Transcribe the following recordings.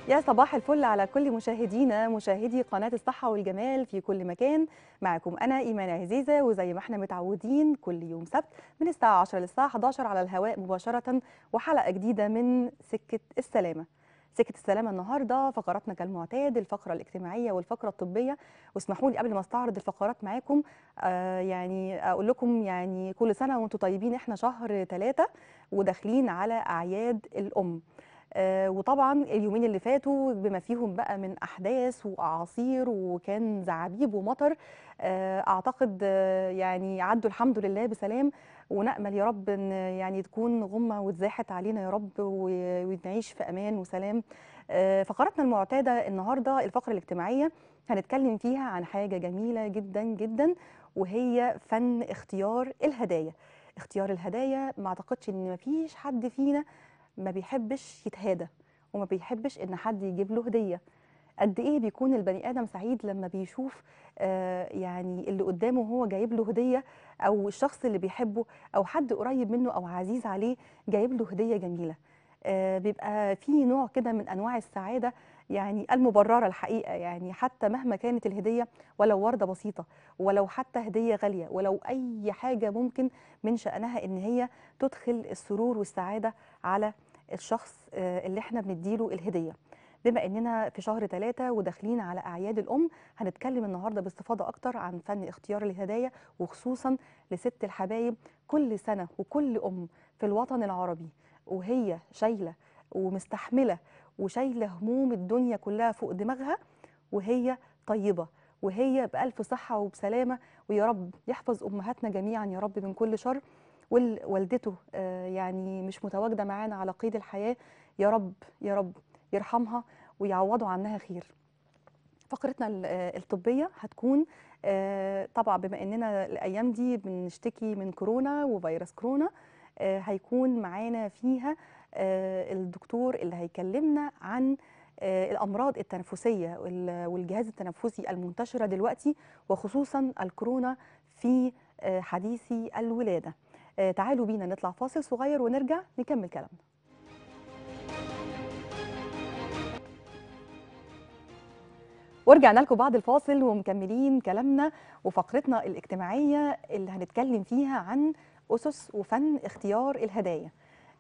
يا صباح الفل على كل مشاهدينا مشاهدي قناة الصحة والجمال في كل مكان معكم أنا إيمان عزيزة وزي ما احنا متعودين كل يوم سبت من الساعة 10 للساعة 11 على الهواء مباشرة وحلقة جديدة من سكة السلامة سكة السلامة النهاردة فقراتنا كالمعتاد الفقرة الاجتماعية والفقرة الطبية واسمحوا لي قبل ما استعرض الفقرات معاكم آه يعني أقول لكم يعني كل سنة وانتم طيبين احنا شهر ثلاثة وداخلين على أعياد الأم آه وطبعا اليومين اللي فاتوا بما فيهم بقى من احداث واعاصير وكان زعابيب ومطر آه اعتقد آه يعني عدوا الحمد لله بسلام ونامل يا رب ان يعني تكون غمه واتزاحت علينا يا رب ونعيش في امان وسلام فقرتنا المعتاده النهارده الفقره الاجتماعيه هنتكلم فيها عن حاجه جميله جدا جدا وهي فن اختيار الهدايا اختيار الهدايا ما اعتقدش ان مفيش حد فينا ما بيحبش يتهادى وما بيحبش ان حد يجيب له هديه قد ايه بيكون البني ادم سعيد لما بيشوف آه يعني اللي قدامه هو جايب له هديه او الشخص اللي بيحبه او حد قريب منه او عزيز عليه جايب له هديه جميله آه بيبقى في نوع كده من انواع السعاده يعني المبرره الحقيقه يعني حتى مهما كانت الهديه ولو ورده بسيطه ولو حتى هديه غاليه ولو اي حاجه ممكن من شانها ان هي تدخل السرور والسعاده على الشخص اللي احنا بنديله الهديه بما اننا في شهر ثلاثة وداخلين على اعياد الام هنتكلم النهارده باستفاضه اكتر عن فن اختيار الهدايا وخصوصا لست الحبايب كل سنه وكل ام في الوطن العربي وهي شايله ومستحمله وشايله هموم الدنيا كلها فوق دماغها وهي طيبه وهي بألف صحة وبسلامة ويا رب يحفظ أمهاتنا جميعا يا رب من كل شر والدته يعني مش متواجده معانا على قيد الحياه يا رب يا رب يرحمها ويعوضوا عنها خير. فقرتنا الطبيه هتكون طبعا بما اننا الايام دي بنشتكي من كورونا وفيروس كورونا هيكون معانا فيها الدكتور اللي هيكلمنا عن الامراض التنفسيه والجهاز التنفسي المنتشره دلوقتي وخصوصا الكورونا في حديثي الولاده. تعالوا بينا نطلع فاصل صغير ونرجع نكمل كلامنا ورجعنا لكم بعد الفاصل ومكملين كلامنا وفقرتنا الاجتماعية اللي هنتكلم فيها عن أسس وفن اختيار الهدايا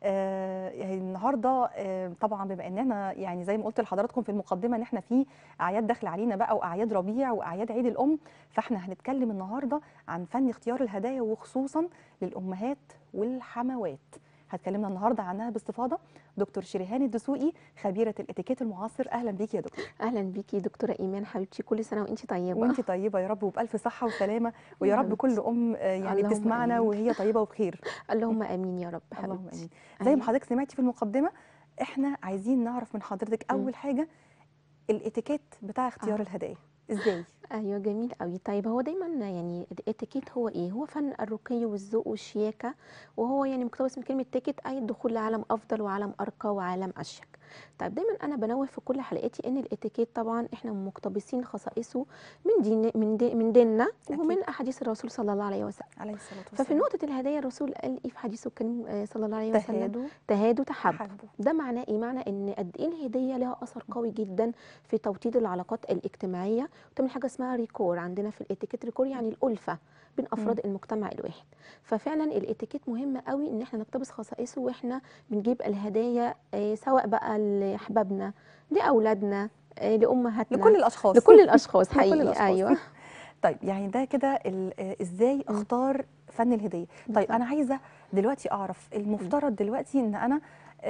آه يعني النهارده آه طبعا بما اننا يعني زي ما قلت لحضراتكم في المقدمه ان احنا في اعياد داخل علينا بقى واعياد ربيع واعياد عيد الام فاحنا هنتكلم النهارده عن فن اختيار الهدايا وخصوصا للامهات والحموات هتكلمنا النهارده عنها باستفاضه دكتور شريهان الدسوقي خبيره الاتيكيت المعاصر اهلا بيكي يا دكتور اهلا بيكي دكتوره ايمان حبيبتي كل سنه وانت طيبه وانت طيبه يا رب وبالف صحه وسلامه ويا رب كل ام يعني تسمعنا أمين. وهي طيبه وبخير اللهم امين يا رب حبيبتي اللهم امين زي ما حضرتك سمعتي في المقدمه احنا عايزين نعرف من حضرتك اول حاجه الاتيكيت بتاع اختيار آه. الهدايا ازاي ايوه جميل قوي طيب هو دايما يعني الاتيكيت هو ايه هو فن الرقي والذوق والشياكه وهو يعني مقتبس من كلمه تيكت اي الدخول لعالم افضل وعالم ارقى وعالم اشيك طيب دايما انا بنوه في كل حلقاتي ان الاتيكيت طبعا احنا مقتبسين خصائصه من دين من دي من ديننا ومن احاديث الرسول صلى الله عليه وسلم عليه الصلاه والسلام ففي نقطه الهدايا الرسول قال ايه في حديثه الكريم صلى الله عليه وسلم تهادوا تهادوا تحبوا ده معناه ايه معناه ان قد ايه الهديه لها اثر قوي جدا في توطيد العلاقات الاجتماعيه وتعمل حاجه اسمها ريكور عندنا في الاتيكيت ريكور يعني الالفه بين افراد م. المجتمع الواحد ففعلا الاتيكيت مهم قوي ان احنا نقتبس خصائصه واحنا بنجيب الهدايا آه سواء بقى لاحبابنا لاولادنا آه لامهاتنا لكل الاشخاص لكل الاشخاص حقيقي لكل الأشخاص. ايوه طيب يعني ده كده ازاي اختار فن الهديه طيب انا عايزه دلوقتي اعرف المفترض دلوقتي ان انا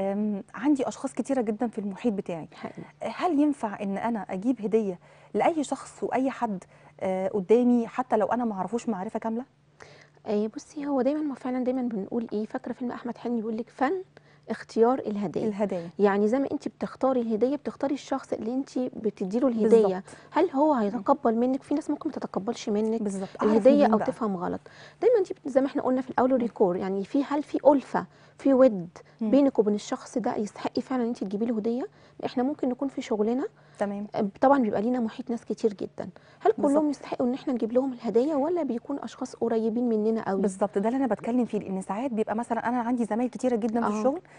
عندي اشخاص كتيره جدا في المحيط بتاعي حقيقي. هل ينفع ان انا اجيب هديه لاي شخص واي حد قدامي حتى لو انا ما اعرفوش معرفه كامله آه بصي هو دايما ما فعلا دايما بنقول ايه فاكره فيلم احمد حلمي بيقول لك فن اختيار الهدايا الهدايا يعني زي ما انت بتختاري الهديه بتختاري الشخص اللي انت بتدي له الهديه بالزبط. هل هو هيتقبل منك في ناس ممكن ما تتقبلش منك بالظبط الهديه او تفهم غلط دايما انت زي ما احنا قلنا في الاول ريكور يعني في هل في الفه في ود مم. بينك وبين الشخص ده يستحق فعلا ان انت تجيبي له هديه احنا ممكن نكون في شغلنا تمام طبعا بيبقى لينا محيط ناس كتير جدا هل كلهم بالظبط. يستحقوا ان احنا نجيب لهم الهدايا ولا بيكون اشخاص قريبين مننا قوي بالظبط ده اللي انا بتكلم فيه لان ساعات بيبقى مثلا انا عندي زمايل كتيره جدا في آه. الشغل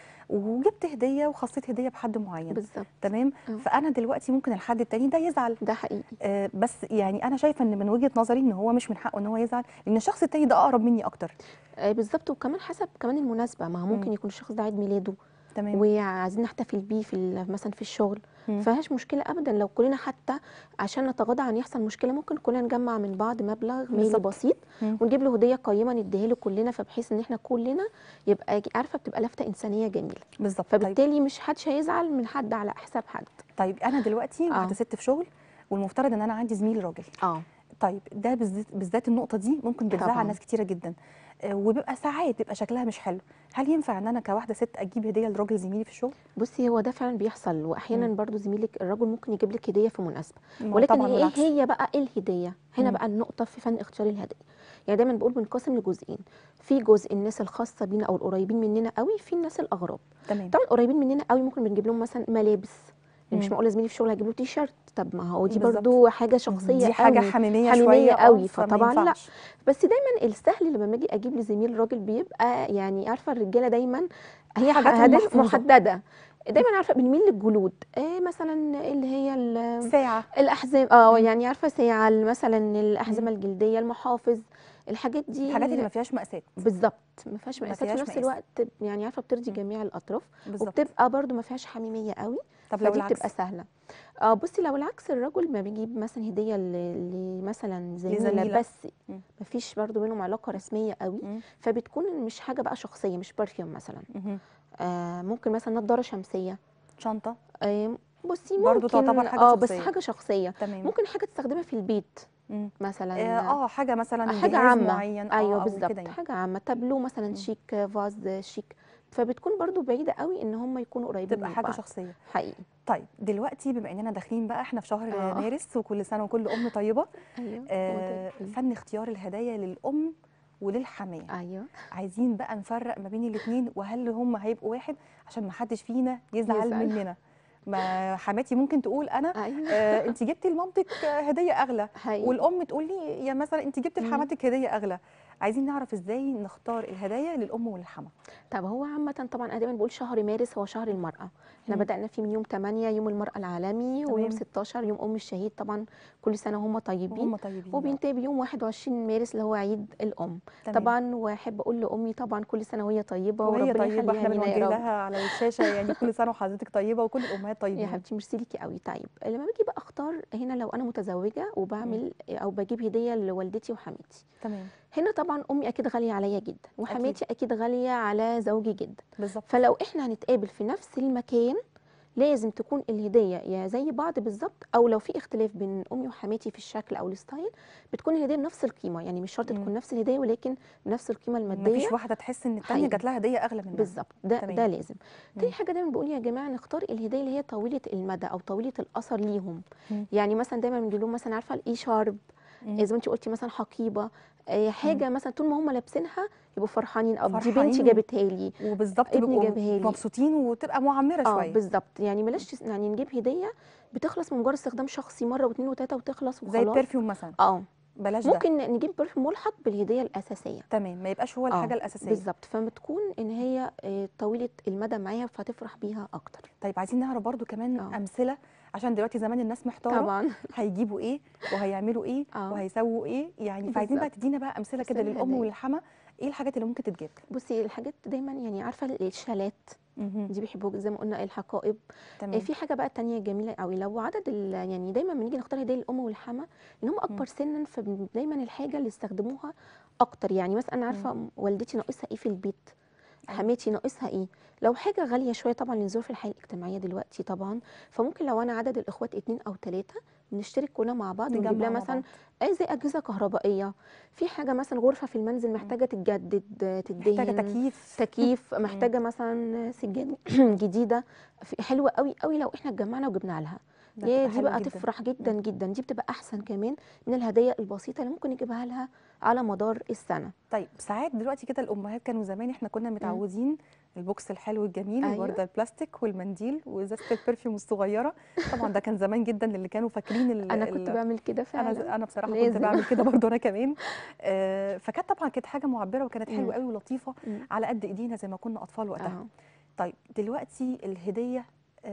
وجبت هديه وخصيت هديه بحد معين بالظبط تمام آه. فانا دلوقتي ممكن الحد التاني ده يزعل ده حقيقي آه، بس يعني انا شايفه ان من وجهه نظري ان هو مش من حقه ان هو يزعل لان الشخص التاني ده اقرب مني اكتر آه، بالظبط وكمان حسب كمان المناسبه ما هو مم. ممكن يكون الشخص ده عيد ميلاده تمام وعايزين نحتفل بيه في ال- مثلا في الشغل مم. فيهاش مشكله ابدا لو كلنا حتى عشان نتغاضى عن يحصل مشكله ممكن كلنا نجمع من بعض مبلغ مالي بالظبط. بسيط مم. ونجيب له هديه قيمه نديها له كلنا فبحيث ان احنا كلنا يبقى عارفه بتبقى لفته انسانيه جميله بالظبط طيب فبالتالي مش حدش هيزعل من حد على حساب حد طيب انا دلوقتي آه. واحده ست في شغل والمفترض ان انا عندي زميل راجل اه طيب ده بالذات بالذات النقطه دي ممكن بتزعل طبعاً. ناس كتيره جدا آه، وبيبقى ساعات بيبقى شكلها مش حلو هل ينفع ان انا كواحده ست اجيب هديه لراجل زميلي في الشغل بصي هو ده فعلا بيحصل واحيانا مم. برضو زميلك الرجل ممكن يجيب لك هديه في مناسبه ما هو ولكن طبعا ايه بالعكس هي بقى ايه الهديه هنا مم. بقى النقطه في فن اختيار الهديه يعني دايما بقول بنقسم لجزئين في جزء الناس الخاصه بينا او القريبين مننا قوي في الناس الاغراب تمام طبعا القريبين مننا قوي ممكن بنجيب لهم مثلا ملابس يعني مش مم. معقوله زميلي في الشغل هجيب له تي شيرت طب ما هو دي بالظبط. برضو حاجه شخصيه دي حاجه قوي. حميميه, حميمية شويه آه، قوي، فما فطبعاً لا. ينفعش. بس دايما السهل لما باجي اجيب لزميل راجل بيبقى يعني عارفه الرجاله دايما هي حاجاتهم هدايا محفوظة. محدده دايما عارفه بنميل للجلود إيه مثلا اللي هي ال- ساعه الاحزمه اه مم. يعني عارفه ساعه مثلا الاحزمه الجلديه المحافظ الحاجات دي الحاجات اللي ما فيهاش مقاسات بالظبط ما فيهاش ما مقاسات في فيهاش نفس مقاس. الوقت يعني عارفه بترضي مم. جميع الاطراف بالظبط وبتبقى برضو ما فيهاش حميميه قوي طب لو فدي العكس بتبقى سهله اه بصي لو العكس الرجل ما بيجيب مثلا هديه ل- لمثلا زميله لزميلة. بس مم. ما فيش برضو بينهم علاقه رسميه قوي مم. فبتكون مش حاجه بقى شخصيه مش برفيوم مثلا مهم. آه ممكن مثلا نضاره شمسيه شنطه آه بصي ممكن برضو تعتبر حاجة اه بس شخصية. حاجه شخصيه تمام ممكن حاجه تستخدمها في البيت مم. مثلا اه آه، حاجه مثلا حاجه جهاز عامه معين آه، ايوه أو بالظبط كده يعني. حاجه عامه تابلو مثلا مم. شيك فاز شيك فبتكون برضو بعيده قوي ان هم يكونوا قريبين تبقى من حاجه بعض شخصيه حقيقي طيب دلوقتي بما اننا داخلين بقى احنا في شهر آه. مارس وكل سنه وكل ام طيبه ايوه آه هو ده. فن اختيار الهدايا للام وللحماه ايوه عايزين بقى نفرق ما بين الاثنين وهل هم هيبقوا واحد عشان ما حدش فينا يزعل, يزعل. مننا ما حماتي ممكن تقول انا ايوه آه انت جبتي لمامتك آه، هديه اغلى حقيقي والام تقول لي يا مثلا انت جبتي مم. لحماتك هديه اغلى عايزين نعرف ازاي نختار الهدايا للام وللحما طب هو عامة طبعا انا دايما بقول شهر مارس هو شهر المرأة احنا مم. بدأنا فيه من يوم 8 يوم المرأة العالمي تمام. ويوم 16 يوم أم الشهيد طبعا كل سنة وهم طيبين وهم طيبين يا رب. وبينتهي بيوم 21 مارس اللي هو عيد الأم تمام. طبعا واحب اقول لامي طبعا كل سنه وهي طيبه وهي وربنا طيبه يخليها احنا لينا بنوجه يا رب لها على الشاشه يعني كل سنه وحضرتك طيبه وكل الامهات يا طيبين حبيبتي ميرسي ليكي قوي طيب لما باجي بقى اختار هنا لو انا متزوجه وبعمل او بجيب هديه لوالدتي وحماتي تمام هنا طبعا امي اكيد غاليه عليا جدا وحماتي اكيد غاليه على زوجي جدا بالظبط فلو احنا هنتقابل في نفس المكان لازم تكون الهديه يا زي بعض بالظبط او لو في اختلاف بين امي وحماتي في الشكل او الستايل بتكون الهديه بنفس القيمه يعني مش شرط مم. تكون نفس الهديه ولكن بنفس القيمه ما الماديه فيش واحده تحس ان الثانيه حقيقي. جات لها هديه اغلى منها بالظبط ده تمام. ده لازم تاني مم. حاجه دايما بقول يا جماعه نختار الهدايا اللي هي طويله المدى او طويله الاثر ليهم مم. يعني مثلا دايما بنجيب لهم مثلا عارفه الاي شارب مم. زي ما انت قلتي مثلا حقيبه آه، حاجه مثلا طول ما هم لابسينها يبقوا فرحانين اه دي فرحانين بنتي و- جابتها لي وبالظبط ابني بيبقوا جابها لي. مبسوطين وتبقى معمره اه شويه بالظبط يعني بلاش تس- يعني نجيب هديه بتخلص من مجرد استخدام شخصي مره واثنين وثلاثه وتخلص زي وخلاص البرفيوم مثلا اه بلاش ده ممكن نجيب برفيوم ملحق بالهديه الاساسيه تمام ما يبقاش هو آه، الحاجه الاساسيه بالظبط فبتكون ان هي آه، طويله المدى معاها فتفرح بيها اكتر طيب عايزين نعرف برضو كمان آه. امثله عشان دلوقتي زمان الناس محتاره طبعا هيجيبوا ايه وهيعملوا ايه آه. وهيسووا ايه يعني فعايزين بقى بالظبط. تدينا بقى امثله كده أمثلة للام هدايا. والحما ايه الحاجات اللي ممكن تتجاب بصي الحاجات دايما يعني عارفه الشالات مهم. دي بيحبوها زي ما قلنا الحقائب آه، تمام في حاجه بقى تانية جميله قوي لو عدد ال- يعني دايما بنيجي نختار هديه للام والحما ان هم اكبر سنا فدايما الحاجه اللي يستخدموها اكتر يعني مثلا انا عارفه والدتي ناقصها ايه في البيت أيوة. حماتي ناقصها ايه لو حاجه غاليه شويه طبعا لظروف الحياه الاجتماعيه دلوقتي طبعا فممكن لو انا عدد الاخوات اتنين او تلاته نشترك كلنا مع بعض ونجيب نجمع لها مع مثلا بعض. اي زي اجهزه كهربائيه في حاجه مثلا غرفه في المنزل محتاجه تتجدد تدهن محتاجه تكييف تكييف محتاجه مثلا سجاد جديده في- حلوه قوي قوي لو احنا اتجمعنا وجبنا لها ده يا بتبقى دي حلوة بقى جداً. تفرح جدا جدا دي بتبقى احسن كمان من الهدايا البسيطه اللي ممكن نجيبها لها على مدار السنه طيب ساعات دلوقتي كده الامهات كانوا زمان احنا كنا متعودين البوكس الحلو الجميل أيوة. الورده البلاستيك والمنديل وازازه البرفيوم الصغيره طبعا ده كان زمان جدا اللي كانوا فاكرين ال- انا كنت ال- بعمل كده انا فعلا انا بصراحه كنت لازم. بعمل كده برضه انا كمان آه، فكانت طبعا كانت حاجه معبره وكانت حلوه مم. قوي ولطيفه مم. على قد ايدينا زي ما كنا اطفال وقتها اه طيب دلوقتي الهديه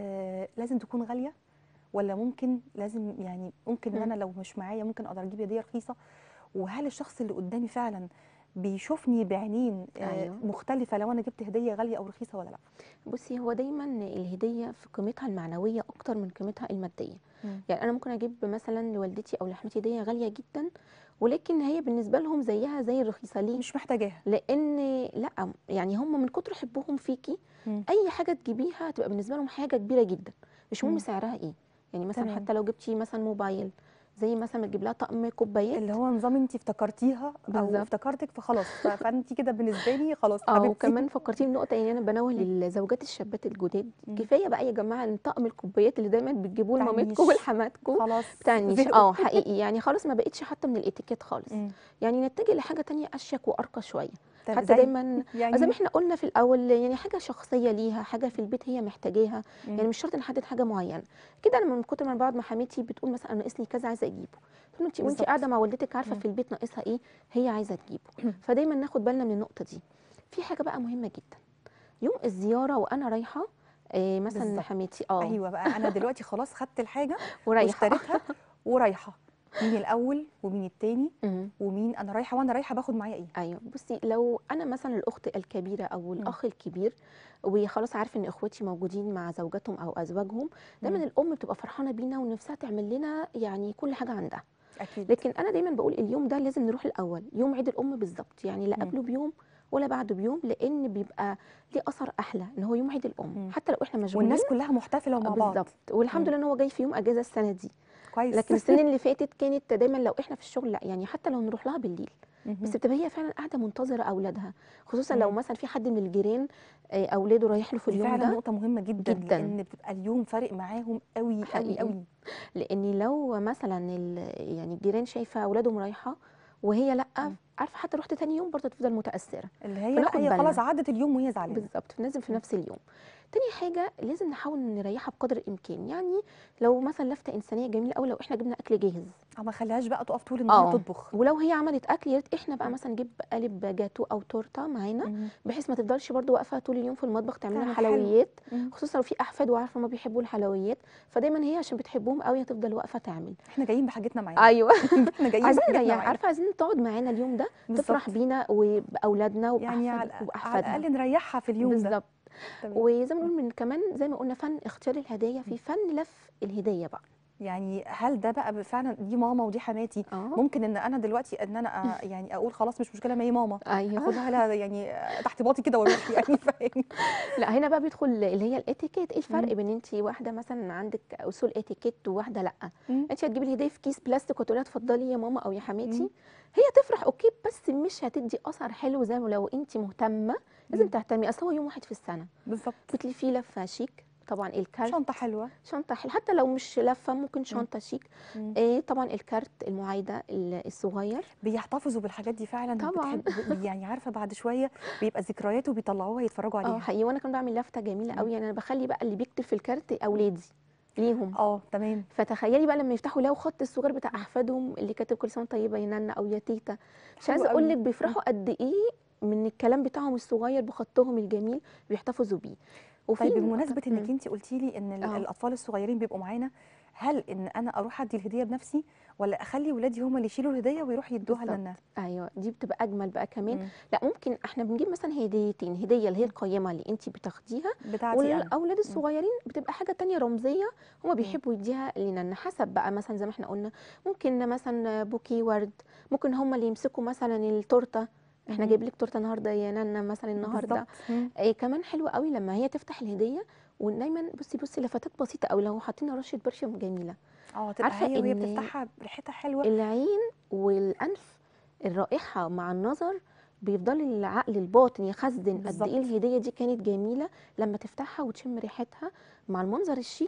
آه لازم تكون غاليه ولا ممكن لازم يعني ممكن ان مم. انا لو مش معايا ممكن اقدر اجيب هديه رخيصه وهل الشخص اللي قدامي فعلا بيشوفني بعينين آه أيوة. مختلفه لو انا جبت هديه غاليه او رخيصه ولا لا بصي هو دايما الهديه في قيمتها المعنويه اكتر من قيمتها الماديه مم. يعني انا ممكن اجيب مثلا لوالدتي او لحمتي هديه غاليه جدا ولكن هي بالنسبه لهم زيها زي الرخيصه ليه مش محتاجاها لان لا يعني هم من كتر حبهم فيكي مم. اي حاجه تجيبيها تبقى بالنسبه لهم حاجه كبيره جدا مش مهم مم. سعرها ايه يعني مثلا تمام. حتى لو جبتي مثلا موبايل زي مثلا تجيب لها طقم كوبايات اللي هو نظام انت افتكرتيها او بالظبط. افتكرتك فخلاص ف- فانت كده بالنسبه لي خلاص اه حبيبتي وكمان فكرتيني بنقطه يعني انا بنوه للزوجات الشابات الجداد مم. كفايه بقى يا جماعه ان طقم الكوبايات اللي دايما بتجيبوه بتاع لمامتكم النيش. ولحماتكم خلاص بتاع النيش زهقوا. اه حقيقي يعني خلاص ما بقتش حتى من الاتيكيت خالص مم. يعني نتجه لحاجه تانية اشيك وارقى شويه طب حتى زي- دايما يعني زي ما احنا قلنا في الاول يعني حاجه شخصيه ليها حاجه في البيت هي محتاجاها مم. يعني مش شرط نحدد حاجه معينه كده انا من كتر ما أنا بقعد مع حماتي بتقول مثلا انا ناقصني كذا عايزه اجيبه تقول انت وانت بالظبط. قاعده مع والدتك عارفه مم. في البيت ناقصها ايه هي عايزه تجيبه فدايما ناخد بالنا من النقطه دي في حاجه بقى مهمه جدا يوم الزياره وانا رايحه آه مثلا بالظبط. حماتي اه ايوه بقى انا دلوقتي خلاص خدت الحاجه ورايحه واشتريتها ورايحه مين الاول ومين التاني مم. ومين انا رايحه وانا رايحه باخد معايا ايه ايوه بصي لو انا مثلا الاخت الكبيره او الاخ الكبير وخلاص عارفه ان اخواتي موجودين مع زوجاتهم او ازواجهم دايما مم. الام بتبقى فرحانه بينا ونفسها تعمل لنا يعني كل حاجه عندها اكيد لكن انا دايما بقول اليوم ده لازم نروح الاول يوم عيد الام بالظبط يعني لا مم. قبله بيوم ولا بعده بيوم لان بيبقى ليه اثر احلى ان هو يوم عيد الام مم. حتى لو احنا مشغولين والناس كلها محتفله ومع بعض بالظبط والحمد مم. لله ان هو جاي في يوم اجازه السنه دي كويس لكن السنين اللي فاتت كانت دايما لو احنا في الشغل لا يعني حتى لو نروح لها بالليل مهم. بس بتبقى هي فعلا قاعده منتظره اولادها خصوصا لو مم. مثلا في حد من الجيران آه، اولاده رايح له في دي اليوم فعلا ده نقطه مهمه جدا, جداً. لان بتبقى اليوم فارق معاهم قوي قوي حقيقي. قوي لان لو مثلا ال- يعني الجيران شايفه اولادهم رايحه وهي لا مم. عارفه حتى رحت تاني يوم برضه تفضل متاثره اللي هي فناخد لا هي بالنا. خلاص عدت اليوم وهي زعلانه بالظبط فلازم في مم. نفس اليوم تاني حاجه لازم نحاول نريحها بقدر الامكان يعني لو مثلا لفته انسانيه جميله قوي لو احنا جبنا اكل جاهز أو ما خليهاش بقى تقف طول النهار اه تطبخ ولو هي عملت اكل يا ريت احنا بقى مم. مثلا نجيب قالب جاتو او تورته معانا مهم. بحيث ما تفضلش برضو واقفه طول اليوم في المطبخ تعمل لنا تعمل حلو. حلويات مم. خصوصا لو في احفاد وعارفه ما بيحبوا الحلويات فدايما هي عشان بتحبهم قوي هتفضل واقفه تعمل احنا جايين بحاجتنا معانا ايوه احنا جايين عايزين بحاجتنا نريح معانا عارفه عايزين تقعد معانا اليوم ده تفرح بالظبط. بينا وباولادنا يعني على, وبأحفاد على واحفادها الاقل نريحها في اليوم ده بالظبط تمام. وزي ما نقول من كمان زي ما قلنا فن اختيار الهدايا في فن لف الهديه بقى يعني هل ده بقى فعلا دي ماما ودي حماتي اه ممكن ان انا دلوقتي ان انا أ- يعني اقول خلاص مش مشكله ما هي ماما ايوه اخدها لها يعني تحت باطي كده واروح يعني فاهم لا هنا بقى بيدخل اللي هي الاتيكيت ايه الفرق مم. بين انت واحده مثلا عندك اصول اتيكيت وواحده لا مم. انت هتجيبي الهديه في كيس بلاستيك وتقولي لها اتفضلي يا ماما او يا حماتي مم. هي تفرح اوكي بس مش هتدي اثر حلو زي ما لو انت مهتمه لازم مم. تهتمي اصل هو يوم واحد في السنه بالظبط بتلفيه لفه شيك طبعا الكارت شنطه حلوه شنطه حلوه حتى لو مش لفه ممكن شنطه شيك مم. ايه طبعا الكارت المعايده ال- الصغير بيحتفظوا بالحاجات دي فعلا طبعاً. بتحب يعني عارفه بعد شويه بيبقى ذكريات وبيطلعوها يتفرجوا اه عليها حقيقي وانا كمان بعمل لفته جميله مم. قوي يعني انا بخلي بقى اللي بيكتب في الكارت اولادي ليهم اه تمام فتخيلي بقى لما يفتحوا يلاقوا خط الصغير بتاع احفادهم اللي كاتب كل سنه وأنت طيبه يا نانا او يا تيتا مش حلو عايزه اقول قوي. لك بيفرحوا قد ايه من الكلام بتاعهم الصغير بخطهم الجميل بيحتفظوا بيه وفي طيب نقطة- بمناسبه انك مم. انت قلتي لي ان ال- آه. الاطفال الصغيرين بيبقوا معانا هل ان انا اروح ادي الهديه بنفسي ولا اخلي ولادي هم اللي يشيلوا الهديه ويروحوا يدوها بالظبط. لنا ايوه دي بتبقى اجمل بقى كمان مم. لا ممكن احنا بنجيب مثلا هديتين هديه اللي هي القيمه اللي انت بتاخديها بتاعتي انا والاولاد الصغيرين بتبقى حاجه تانية رمزيه هما بيحبوا يديها لنا حسب بقى مثلا زي ما احنا قلنا ممكن مثلا بوكي ورد ممكن هما اللي يمسكوا مثلا التورته احنا مهم. جايب لك تورته النهارده يا نانا مثلا النهارده بالظبط. مم. إيه كمان حلو قوي لما هي تفتح الهديه ودايما بصي بصي لفتات بسيطه قوي لو حاطين رشه برفيوم جميله اه تبقى عارفة هي وهي إن بتفتحها ريحتها حلوه العين والانف الرائحه مع النظر بيفضل العقل الباطن يخزن قد بالظبط. ايه الهديه دي كانت جميله لما تفتحها وتشم ريحتها مع المنظر الشيك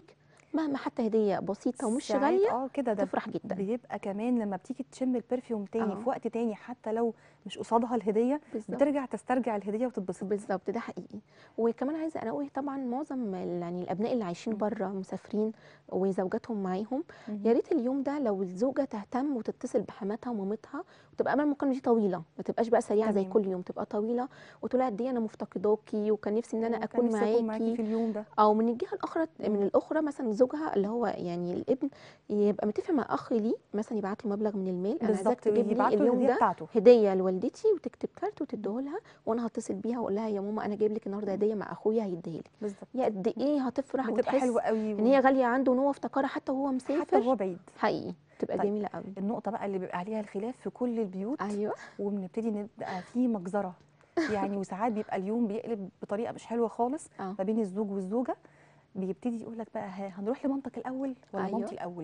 مهما حتى هديه بسيطه ومش ساعات غاليه اه كده ده تفرح جدا بيبقى كمان لما بتيجي تشم البرفيوم تاني آه. في وقت تاني حتى لو مش قصادها الهديه بالظبط بترجع تسترجع الهديه وتتبسط بالظبط ده حقيقي وكمان عايزه انوه طبعا معظم ال- يعني الابناء اللي عايشين مم. بره مسافرين وزوجاتهم معاهم مهم. يا ريت اليوم ده لو الزوجه تهتم وتتصل بحماتها ومامتها وتبقى عمال المكالمه دي طويله ما تبقاش بقى سريعه زي تمام. كل يوم تبقى طويله وتقول لها قد ايه انا مفتقداكي وكان نفسي ان انا وكان اكون نفسي أكون معاكي معاكي في اليوم ده او من الجهه الاخرى مم. من الاخرى مثلا زوجها اللي هو يعني الابن يبقى متفق مع اخ ليه مثلا يبعت له مبلغ من المال انا عايزاك بالظبط تجيب لي يبعت له اليوم الهديه ده بتاعته هديه لوالدتي وتكتب كارت وتديه لها وانا هتصل بيها واقول لها يا ماما انا جايب لك النهارده هديه مع اخويا هيديها لك بالظبط يا قد ايه هتفرح بتبقى وتحس حلوه قوي ان هي غاليه عنده وان هو افتكرها حتى وهو حتى مسافر وهو بعيد حقيقي تبقى طيب. جميله قوي النقطه بقى اللي بيبقى عليها الخلاف في كل البيوت ايوه وبنبتدي نبقى في مجزره يعني وساعات بيبقى اليوم بيقلب بطريقه مش حلوه خالص اه ما بين الزوج والزوجه بيبتدي يقول لك بقى ها- هنروح لمامتك الاول ولا أيوة. مامتي الاول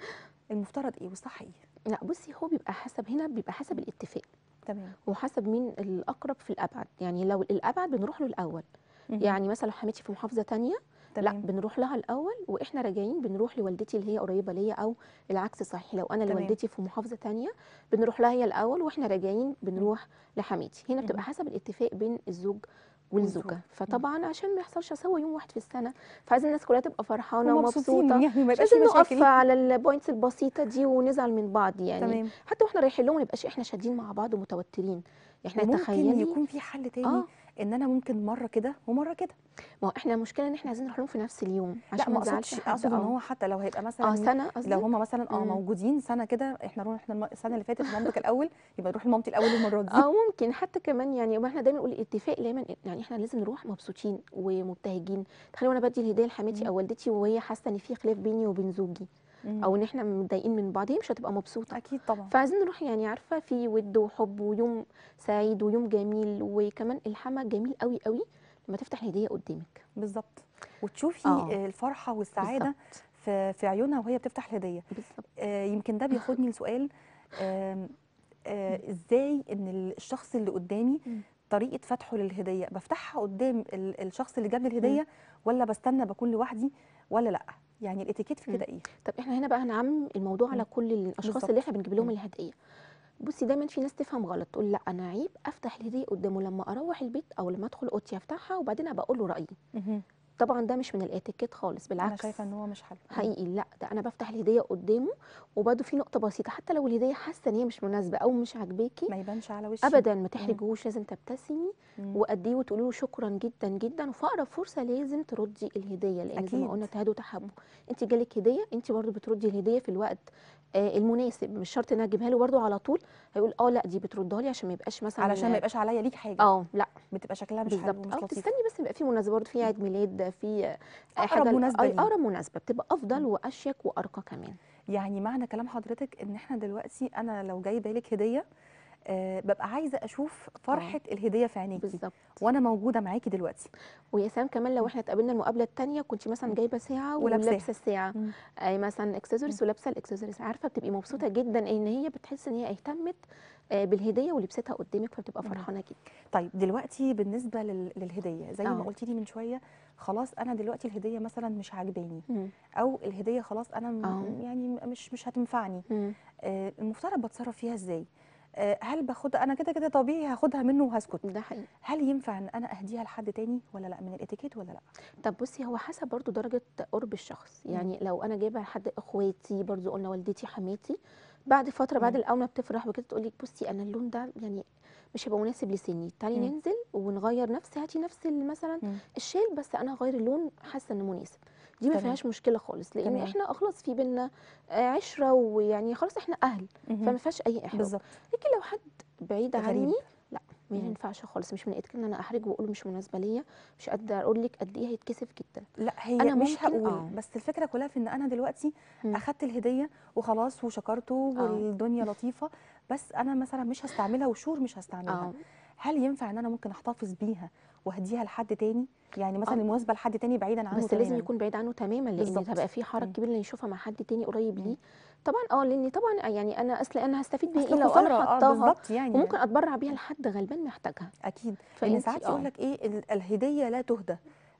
المفترض ايه والصح ايه لا بصي هو بيبقى حسب هنا بيبقى حسب الاتفاق تمام وحسب مين الاقرب في الابعد يعني لو الابعد بنروح له الاول مهم. يعني مثلا لو حماتي في محافظه تانية لا تمام بنروح لها الاول واحنا راجعين بنروح لوالدتي اللي هي قريبه ليا او العكس صحيح لو انا تمام. لوالدتي في محافظه تانية بنروح لها هي الاول واحنا راجعين بنروح لحماتي هنا بتبقى مهم. حسب الاتفاق بين الزوج والزوجه والزوجة. فطبعا عشان ما يحصلش سوا يوم واحد في السنه فعايزين الناس كلها تبقى فرحانه ومبسوطين ومبسوطه يعني ما مش يبقاش في لازم نقف مشاكل على البوينتس البسيطه دي ونزعل من بعض يعني تمام حتى واحنا رايحين لهم ما نبقاش احنا شادين مع بعض ومتوترين احنا وممكن تخيلي يكون في حل تاني اه ان انا ممكن مره كده ومره كده ما هو احنا المشكله ان احنا عايزين نروح لهم في نفس اليوم لا عشان ما ما نزعلش اقصدش حد اقصد ان اه هو حتى لو هيبقى اه مثلا سنه لو قصدك هم مثلا اه مم. موجودين سنه كده احنا نروح احنا الم- السنه اللي فاتت لمامتك الاول يبقى نروح لمامتي الاول المره دي اه ممكن حتى كمان يعني ما احنا دايما نقول الاتفاق دايما يعني احنا لازم نروح مبسوطين ومبتهجين تخيلي وانا بدي الهديه لحماتي مم. او والدتي وهي حاسه ان في خلاف بيني وبين زوجي مم. او ان احنا متضايقين من بعض هي مش هتبقى مبسوطه اكيد طبعا فعايزين نروح يعني عارفه في ود وحب ويوم سعيد ويوم جميل وكمان الحما جميل قوي قوي لما تفتح الهديه قدامك بالظبط وتشوفي آه. الفرحه والسعاده بالظبط في في عيونها وهي بتفتح الهديه بالظبط آه، يمكن ده بياخدني لسؤال آم، آه، ازاي ان الشخص اللي قدامي مم. طريقه فتحه للهديه بفتحها قدام ال- الشخص اللي جاب لي الهديه ولا بستنى بكون لوحدي ولا لا يعني الاتيكيت في مم. كده ايه طب احنا هنا بقى هنعمم الموضوع على مم. كل الاشخاص بالظبط. اللي احنا بنجيب لهم مم. الهديه بصي دايما في ناس تفهم غلط تقول لا انا عيب افتح الهديه قدامه لما اروح البيت او لما ادخل اوضتي افتحها وبعدين ابقى اقول له رايي مهم. طبعا ده مش من الاتيكيت خالص انا بالعكس شايفه ان هو مش حل مم. حقيقي لا ده انا بفتح الهديه قدامه وبرده في نقطه بسيطه حتى لو الهديه حاسه ان هي مش مناسبه او مش عاجباكي ما يبانش على وشي ابدا ما تحرجوش لازم تبتسمي مم. وقديه وتقولي له شكرا جدا جدا وفي اقرب فرصه لازم تردي الهديه لان زي أكيد. ما قلنا تهاد وتحب انت جالك هديه انت برضو بتردي الهديه في الوقت آه المناسب مش شرط ان انا اجيبها له برضو على طول هيقول اه لا دي بتردها لي عشان ما يبقاش مثلا علشان ما يبقاش عليا ليك حاجه اه لا بتبقى شكلها مش حلو بالظبط ومش او لطيف تستني بس يبقى في مناسبه برضه في عيد ميلاد في آه، أقرب حاجه مناسبة آه، ليه. اقرب مناسبه بتبقى افضل مم. واشيك وارقى كمان يعني معنى كلام حضرتك ان احنا دلوقتي انا لو جايبه لك هديه أه ببقى عايزه اشوف فرحه الهديه في عينيكي بالظبط وانا موجوده معاكي دلوقتي ويا سلام كمان لو احنا اتقابلنا المقابله الثانيه كنت مثلا مم. جايبه ساعه ولابساها. ولابسه الساعه مم. اي مثلا اكسسوارز ولابسه الاكسسوارز عارفه بتبقي مبسوطه جدا ان هي بتحس ان هي اهتمت آه، بالهديه ولبستها قدامك فبتبقى مم. فرحانه جدا طيب دلوقتي بالنسبه لل- للهديه زي ما آه. قلتي لي من شويه خلاص انا دلوقتي الهديه مثلا مش عاجباني مم. او الهديه خلاص انا م- آه. يعني مش مش هتنفعني مم. آه المفترض بتصرف فيها ازاي آه هل باخدها انا كده كده طبيعي هاخدها منه وهسكت ده حقيقي هل ينفع ان انا اهديها لحد تاني ولا لا من الاتيكيت ولا لا طب بصي هو حسب برضو درجة قرب الشخص مم. يعني لو أنا جايبة لحد إخواتي برضو قلنا والدتي حماتي بعد فترة بعد مم. الأول ما بتفرح وكده تقول لك بصي أنا اللون ده يعني مش هيبقى مناسب لسني تعالي مم. ننزل ونغير نفس هاتي نفس ال- مثلا مم. الشال بس أنا هغير اللون حاسة إنه مناسب دي ما تمام. فيهاش مشكلة خالص لأن تمام. إحنا خلاص في بينا آه، عشرة ويعني خلاص إحنا أهل مهم. فما فيهاش أي إحراج بالظبط لكن لو حد بعيد غريب. عني لا ما مم. ينفعش خالص مش من اتيكيت ان انا احرج واقول مش مناسبه ليا مش قادره اقول لك قد ايه هيتكسف جدا لا هي أنا مش ممكن- هقول آه. بس الفكره كلها في ان انا دلوقتي مم. اخدت الهديه وخلاص وشكرته آه. والدنيا لطيفه بس انا مثلا مش هستعملها وشور مش هستعملها اه هل ينفع ان انا ممكن احتفظ بيها واهديها لحد تاني يعني مثلا آه. المناسبه لحد تاني بعيدا عنه بس لازم تماماً. يكون بعيد عنه تماما لان بالظبط. هتبقى في حرج مم. كبير اللي يشوفها مع حد تاني قريب مم. ليه طبعا اه لان طبعا يعني انا اصل انا هستفيد بيها أصل ايه لو خسارة، انا اه حطاها بالظبط يعني وممكن اتبرع بيها لحد غلبان محتاجها اكيد لان فانتي ساعات اه يقول لك ايه ال- الهديه لا تهدى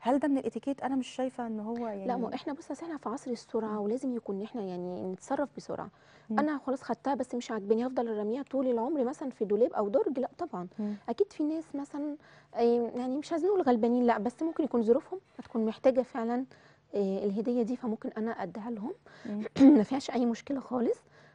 هل ده من الاتيكيت انا مش شايفه ان هو يعني لا ما احنا بص أصل احنا في عصر السرعه ولازم يكون احنا يعني نتصرف بسرعه مم. انا خلاص خدتها بس مش عاجباني هفضل ارميها طول العمر مثلا في دولاب او درج لا طبعا مم. اكيد في ناس مثلا آه، يعني مش عايزين نقول غلبانين لا بس ممكن يكون ظروفهم هتكون محتاجه فعلا آه، الهديه دي فممكن انا اديها لهم مم. ما فيهاش اي مشكله خالص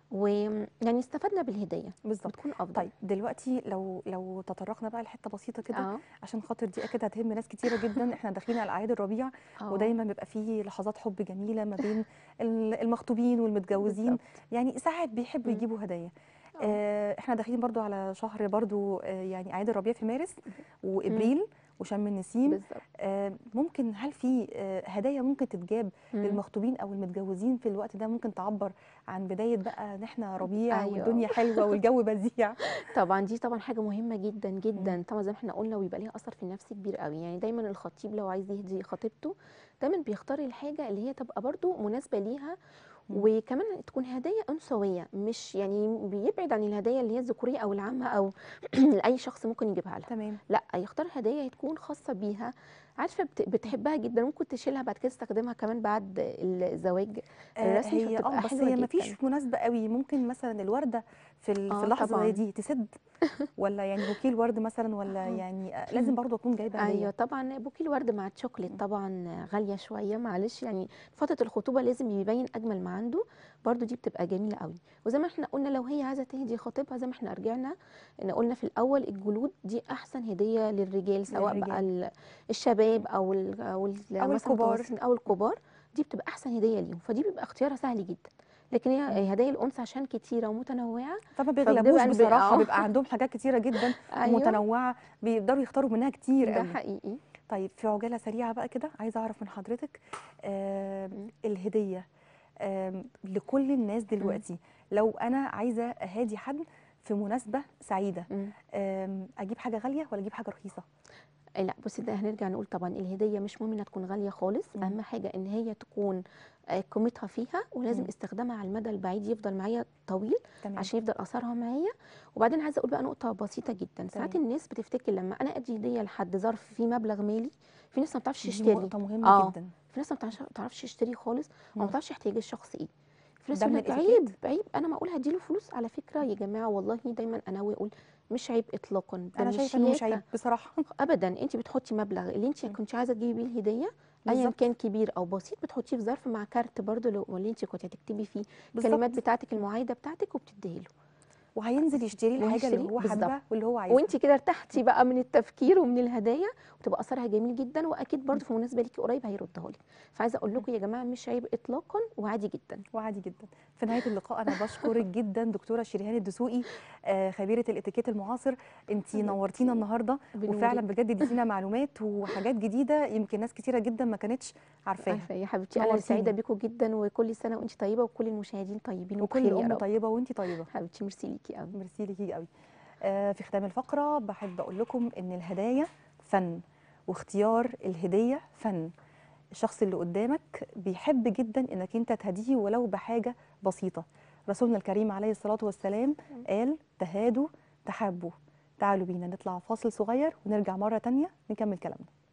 ويعني استفدنا بالهديه بالظبط بتكون افضل طيب دلوقتي لو لو تطرقنا بقى لحته بسيطه كده اه عشان خاطر دي اكيد هتهم ناس كتيره جدا احنا داخلين على اعياد الربيع آه، ودايما بيبقى فيه لحظات حب جميله ما بين ال- المخطوبين والمتجوزين بالظبط. يعني ساعات بيحبوا مم. يجيبوا هدايا آه. آه احنا داخلين برضو على شهر برضو آه يعني اعياد الربيع في مارس وابريل وشم النسيم بالظبط آه ممكن هل في آه هدايا ممكن تتجاب مم. للمخطوبين او المتجوزين في الوقت ده ممكن تعبر عن بدايه بقى ان احنا ربيع أيوة. والدنيا حلوه والجو بديع طبعا دي طبعا حاجه مهمه جدا جدا طبعا زي ما احنا قلنا ويبقى ليها اثر في النفس كبير قوي يعني دايما الخطيب لو عايز يهدي خطيبته دايما بيختار الحاجه اللي هي تبقى برضو مناسبه ليها مم. وكمان تكون هدايا انثويه مش يعني بيبعد عن الهدايا اللي هي الذكوريه او العامه او لاي شخص ممكن يجيبها لها تمام لا يختار هدايا تكون خاصه بيها عارفه بت- بتحبها جدا ممكن تشيلها بعد كده تستخدمها كمان بعد الزواج آه الرسمي هي فبتبقى اه بس حلوة هي ما جداً. فيش مناسبه قوي ممكن مثلا الورده في ال- آه في اللحظه طبعاً. زي دي تسد ولا يعني بوكيه الورد مثلا ولا آه. يعني آه، لازم برضو اكون جايبه هديه ايوه طبعا بوكيه الورد مع الشوكليت طبعا غاليه شويه معلش يعني فتره الخطوبه لازم يبين اجمل ما عنده برضو دي بتبقى جميله قوي وزي ما احنا قلنا لو هي عايزه تهدي خطيبها زي ما احنا رجعنا ان قلنا في الاول الجلود دي احسن هديه للرجال سواء بقى ال- الشباب او ال او, ال أو مثلاً الكبار. المتوسطين او الكبار دي بتبقى احسن هديه ليهم فدي بيبقى اختيارها سهل جدا لكن هي هدايا الانثى عشان كتيره ومتنوعه فما فبتبقى بيغلبوش الب- بصراحه آه. بيبقى عندهم حاجات كتيره جدا ومتنوعه بيقدروا يختاروا منها كتير ده قوي حقيقي طيب في عجاله سريعه بقى كده عايزه اعرف من حضرتك آه مم. الهديه آه لكل الناس دلوقتي لو انا عايزه اهادي حد في مناسبه سعيده مم. آم، اجيب حاجه غاليه ولا اجيب حاجه رخيصه أي لا بصي ده هنرجع نقول طبعا الهديه مش مهم انها تكون غاليه خالص مم. اهم حاجه ان هي تكون آه، قيمتها فيها ولازم مم. استخدامها على المدى البعيد يفضل معايا طويل تمام عشان يفضل اثرها معايا وبعدين عايزه اقول بقى نقطه بسيطه جدا ساعات تمام. الناس بتفتكر لما انا ادي هديه لحد ظرف فيه مبلغ مالي في ناس ما بتعرفش دي تشتري نقطه مهمه آه. جدا في ناس ما بتعرفش- بتعرفش تشتري خالص او مم. ما بتعرفش احتياج الشخص ايه في ناس ده يقول من لك الإتيكيت؟ عيب عيب انا ما اقول هديله فلوس على فكره يا جماعه والله دايما انا اقول مش عيب اطلاقا ده انا مش شايفه انه مش شياكة. عيب بصراحه ابدا انت بتحطي مبلغ اللي انت مم. كنت عايزه تجيبي بيه الهديه ايا بالظبط. كان كبير او بسيط بتحطيه في ظرف مع كارت برضو لو اللي انت كنت هتكتبي فيه بالظبط. الكلمات بتاعتك المعايده بتاعتك وبتديه له وهينزل يشتري الحاجه اللي وهيشتري هو حاببها بالظبط. واللي هو عايزها وانت كده ارتحتي بقى من التفكير ومن الهدايا وتبقى اثرها جميل جدا واكيد برضو في مناسبه ليكي قريب هيردها لك فعايزه اقول لكم يا جماعه مش عيب اطلاقا وعادي جدا وعادي جدا في نهايه اللقاء انا بشكرك جدا دكتوره شريهان الدسوقي آه، خبيره الاتيكيت المعاصر انت حبيبتي. نورتينا النهارده وفعلا بنورك. بجد اديتينا معلومات وحاجات جديده يمكن ناس كتيره جدا ما كانتش عارفاها عارفه يا حبيبتي انا نورتيني. سعيده بيكم جدا وكل سنه وانت طيبه وكل المشاهدين طيبين وكل وبخير يا ام رب طيبه وانت طيبه حبيبتي ميرسي ليكي قوي ميرسي ليكي قوي آه، في ختام الفقره بحب اقول لكم ان الهدايا فن واختيار الهديه فن الشخص اللي قدامك بيحب جدا انك انت تهديه ولو بحاجه بسيطه رسولنا الكريم عليه الصلاه والسلام قال تهادوا تحابوا تعالوا بينا نطلع فاصل صغير ونرجع مره تانية نكمل كلامنا